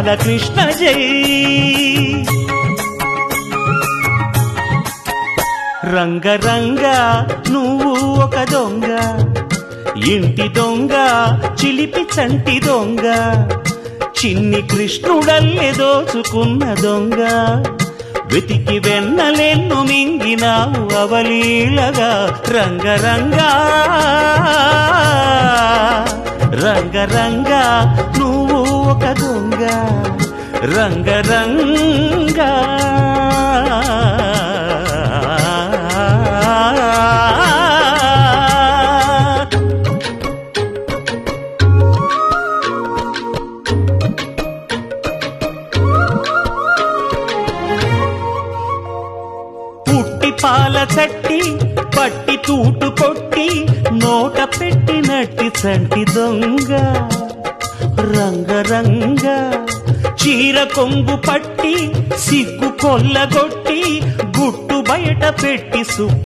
బాలకృష్ణ జై రంగరంగ నువ్వు ఒక దొంగ ఇంటి దొంగ చిలిపి చంటి దొంగ చిన్ని కృష్ణుడల్లె దోచుకున్న దొంగ వెతికి వెన్నలెన్ను మింగినావు అవలీలగా రంగరంగా రంగరంగా నువ్వు ఒక దొంగ రంగరంగా పుట్టి పాల చట్టి పట్టి తూటు కొట్టి నోట పెట్టినట్టి చంటి దొంగ రంగరంగ చీర కొంగు పట్టి సిగ్గు కొల్లగొట్టి గుట్టు బయట పెట్టి సు